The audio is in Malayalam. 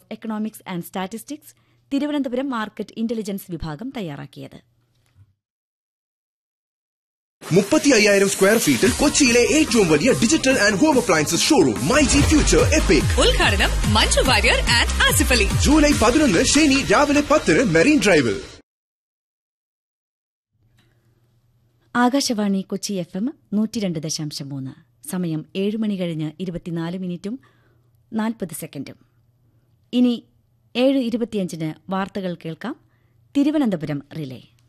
economics and statistics Thiruvananthapuram market intelligence വിഭാഗം തയ്യാറാക്കിയത് മുപ്പത്തി അയ്യായിരം സ്ക്വയർ ഫീറ്റിൽ കൊച്ചിയിലെ ഏറ്റവും വലിയ digital and home appliances showroom my G future epic ഉദ്ഘാടനം മഞ്ജു വാര്യർ ആൻഡ് ആസിഫ് അലി ജൂലൈ പതിനൊന്ന് ശനി രാവിലെ പത്തിന് മെറീൻ ഡ്രൈവിൽ ആകാശവാണി കൊച്ചി എഫ് എം നൂറ്റിരണ്ട് ദശാംശം മൂന്ന് സമയം ഏഴ് മണി കഴിഞ്ഞ് ഇരുപത്തിനാല് മിനിറ്റും നാൽപ്പത് സെക്കൻഡും ഇനി ഏഴ് ഇരുപത്തിയഞ്ചിന് വാർത്തകൾ കേൾക്കാം തിരുവനന്തപുരം റിലേ